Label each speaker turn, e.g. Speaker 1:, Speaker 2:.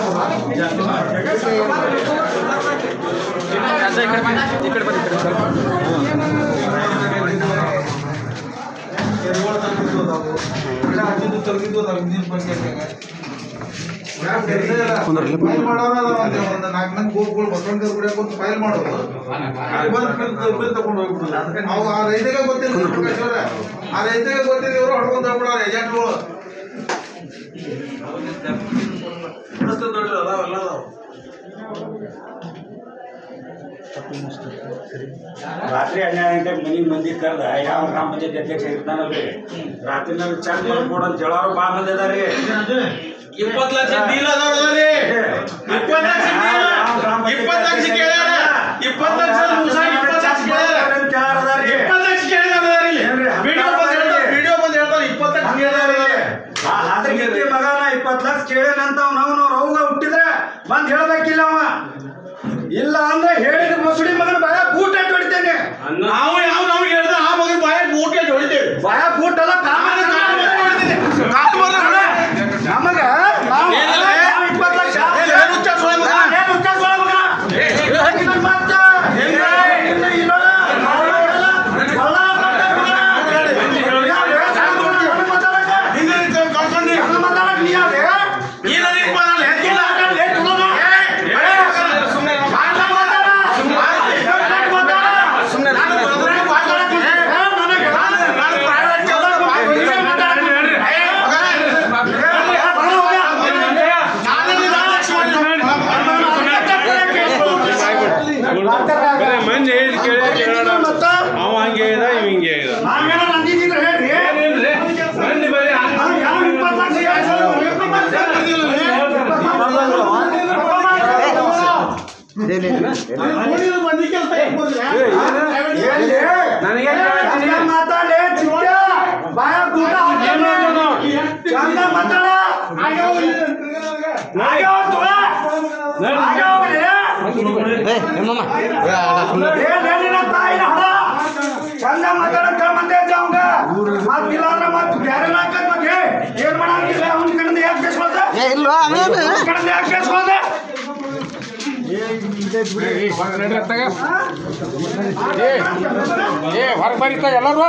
Speaker 1: ಕೆರೆಗಳು ತಲುಪಿದ್ದು ಅದಾವು ಗಿಡ ಹಚ್ಚಿದ್ದು ತಲುಪಿದ್ದು ಅದಾವು ಹಿಂದಿನ ಪಂಚಾಯತ್ನಾಗ ಫೈಲ್ ಮಾಡೋರು ಅದಾವ ಒಂದ್ ಒಂದು ನಾಲ್ಕು ಮಂದಿ ಗೋಪುಗಳು ಬಸವಣ್ಣ ಗುಡಿಯಾಗ ಒಂದು ಫೈಲ್ ಮಾಡೋದು ಅಲ್ಲಿ ಬಂದು ಬಿಲ್ ಬಿಲ್ ತಗೊಂಡು ಹೋಗ್ಬಿಡುದು ಅವು ಆ ರೈತಗೆ ಗೊತ್ತಿಲ್ಲ ಪ್ರಕಾಶ್ ಅವ್ರೆ. ಆ ರೈತಗೆ ಗೊತ್ತಿಲ್ಲ ಇವರು ಹೊಡ್ಕೊಂಡು ಹೋಗ್ಬಿಡೋರು ಏಜೆಂಟ್ಗಳು ಅಷ್ಟು ದೊಡ್ಡ ಅದಾವೆಲ್ಲ ಅದಾವು
Speaker 2: ರಾತ್ರಿ ಹನ್ನೆರಡು ಗಂಟೆಗೆ ಮನಿ ಮಂದಿ ಕರೆದ ಯಾವ ಗ್ರಾಮ ಪಂಚಾಯತ್ ಅಧ್ಯಕ್ಷ ಇರ್ತಾನಲ್ರಿ ರಾತ್ರಿ ನಮ್ಗೆ ಚೆಕ್ ಮಾಡ್ಕೊಡು ಅಂತ ಹೇಳೋರು ಭಾಳ ಮಂದಿ ಅದಾರಿ
Speaker 1: ಇಪ್ಪತ್ತು ಲಕ್ಷ ಡೀಲ್ ಅದಾವ್ರಿ ಇಪ್ಪತ್ತು ಲಕ್ಷ deal. ಇಪ್ಪತ್ತು ಲಕ್ಷ ಕೇಳ್ಯಾರ ಇಪ್ಪತ್ತು ಲಕ್ಷ ಮುಸ ಇಪ್ಪತ್ತು ಲಕ್ಷ ಕೇಳ್ಯಾರ ಇಪ್ಪತ್ತು ಲಕ್ಷ ಕೇಳಿದಾರೆ ಇಲ್ಲಿ
Speaker 2: ಏನ್ರಿ?
Speaker 1: ವಿಡಿಯೋ ಬಂದು ಹೇಳ್ತಾರೆ ವಿಡಿಯೋ ಬಂದು ಹೇಳ್ತಾರೆ ಇಪ್ಪತ್ತು ಲಕ್ಷ ಕೇಳಿದಾರೆ
Speaker 2: ಅದಕ್ಕೆ ಮಗನ ಇಪ್ಪತ್ತು ಲಕ್ಷ ಕೇಳೇನಂತ ನಾವು ನಾವು ಅವಾಗ ಹುಟ್ಟಿದ್ರೆ ಬಂದ್ ಹೇಳ್ಬೇಕಿಲ್ಲ ಅವ ಇಲ್ಲ ಅಂದ್ರೆ ಹೇಳಿದ ಮುಸುಡಿ ಮಗನ ಬಾಯ ಬೂಟ್ ಅಂತ ಹೊಡಿತೇನೆ
Speaker 1: ನಾವು ಯಾವ ನಾವು ಹೇಳ್ದ ಆ ಮಗನ ಬಾಯ ಬೂಟ್ ಹೊಡಿತೇವೆ
Speaker 2: ಬಾಯ ಬೂಟ್ ಅಲ್ಲ ಕಾಮನ್ ನಮಗ ನಾವು
Speaker 1: ಏನಿಲ್ಲ?
Speaker 2: ನಾವು ಇಪ್ಪತ್ತು ಲಕ್ಷ
Speaker 1: ಏನ್ ಏನ್ ಹುಚ್ಚ ಸುಳೆ ಮಗ?
Speaker 2: ಏನ್ ಹುಚ್ಚ ಸುಳೆ ಮಗ? ಏನ್ ಮಾತ?
Speaker 1: ಏನ್
Speaker 2: ಇಲ್ಲ, ಇಲ್ಲ. ನಾವು ಹೇಳಲ್ಲ. ಒಳ್ಳ ಮಾತಾಡ್ ಮಗ. ಯಾವ ವ್ಯವಸಾಯ ಮಾಡ್ತೀವಿ? ಹೆಂಗ್ ಮಾತಾಡಕ್ಕೆ?
Speaker 1: ಹಿಂದೆ ಕಳ್ಕೊಂಡ್ರಿ
Speaker 2: ಹೆಂಗ್ ಮಾತಾಡಕ್ಕೆ ನೀ ಯಾವ್ದು?
Speaker 1: ಏನಾರ ಇಪ್ಪತ್ತು ನಾಲ್ಕು ಹೆಚ್ಚು ಇಲ್ಲ.
Speaker 2: ಏ, ತುಳುವ?
Speaker 1: ಸುಮ್ನೆ
Speaker 2: ಮಾತ ಮಾತಾಡ. ಮಾತಾಡ, ಮಾತಾಡ.
Speaker 1: ನಾನು ಬರೋದ್ರಾಗ ಮಾತಾಡಕ್ಕೆ
Speaker 2: ಏ, ನನಗೆ
Speaker 1: ನಾನು ನಾನು private ಕೆಲ್ಸ ಮಾಡ್ತೀನಿ.
Speaker 2: ವಿಷಯ ಮಾತಾಡಕ್ಕೆ
Speaker 1: ಏ, ಮಗ,
Speaker 2: ಏ, ಬರೋ ಹೋಗ.
Speaker 1: ನಾನೇ ನಿನ್ನ ಅಧ್ಯಕ್ಷ ಮಾಡಿಲ್ಲ.
Speaker 3: ಮಂದಿ ಹೇಳಿದ್ ಕೇಳಿ ಕೇಳೋಣ
Speaker 2: ಮತ್ತ
Speaker 3: ಅವ ಹಂಗೆ ಇದ ಇವ್ ಹಿಂಗೆ ಇದ
Speaker 2: ನಾವೇನ ನಂದಿದ್ರೆ ಹೇಳ್ರಿ
Speaker 3: ಏನಿಲ್ರಿ ಮಂದಿ ಬರೀ ಹಂಗ್
Speaker 2: ಅವ್ರು ಯಾವ ಇಪ್ಪತ್ತು ಲಕ್ಷ ಹೇಳ್ತಾರೆ? ಇಪ್ಪತ್ತು ಲಕ್ಷ
Speaker 1: ನೋಡಿದ್ರೆ ಮಂದಿ ಕೆಲ್ಸ ಹೆಂಗ್ ಬಂದ್ರೆ?
Speaker 2: ಎಲ್ಲಿ?
Speaker 3: ನನಗೆ ಕೇಳ್ತೀನಿ.
Speaker 2: ಚಂದ ಮಾತಾಡ್ಲೆ, ಚಿಕ್ಕ. ಬಾಯ ಗೂಟ ಹಾಕ್ಯಾನ. ಚಂದ ಮಾತಾಡ. ಆಗ್ಯಾವ ಇಲ್ಲಿ. ಆಗ್ಯಾವ ತುಳ. ಆಗ್ಯಾವ ಇಲ್ಲಿ. ಏ, ನೆನ್ನಿನ ತಾಯಿನ ಹಡ. ಚಂದ ಮಾತಾಡಕ್ ಮಂದೆ ಅವಂಗ ಮತ್ ಇಲ್ಲಾಂದ್ರ ಮತ್ ಬ್ಯಾರೆ ಹಾಕತ್ ಮತ್ತೆ ಏನ್ ಮಾಡಂಗಿಲ್ಲ ಅವ್ನ ಕಡೆಯಿಂದ ಯಾಕೆ ಕೇಸ್ಕೊಳ್ದೆ ಅವ್ನ್ ಕಡೆಯಿಂದ ಯಾಕೆ ಕೇಸ್ಕೊಳ್ದೆ
Speaker 3: ಏ ಹೊರಗೆ ಬರೀತಾ ಎಲ್ಲರೂ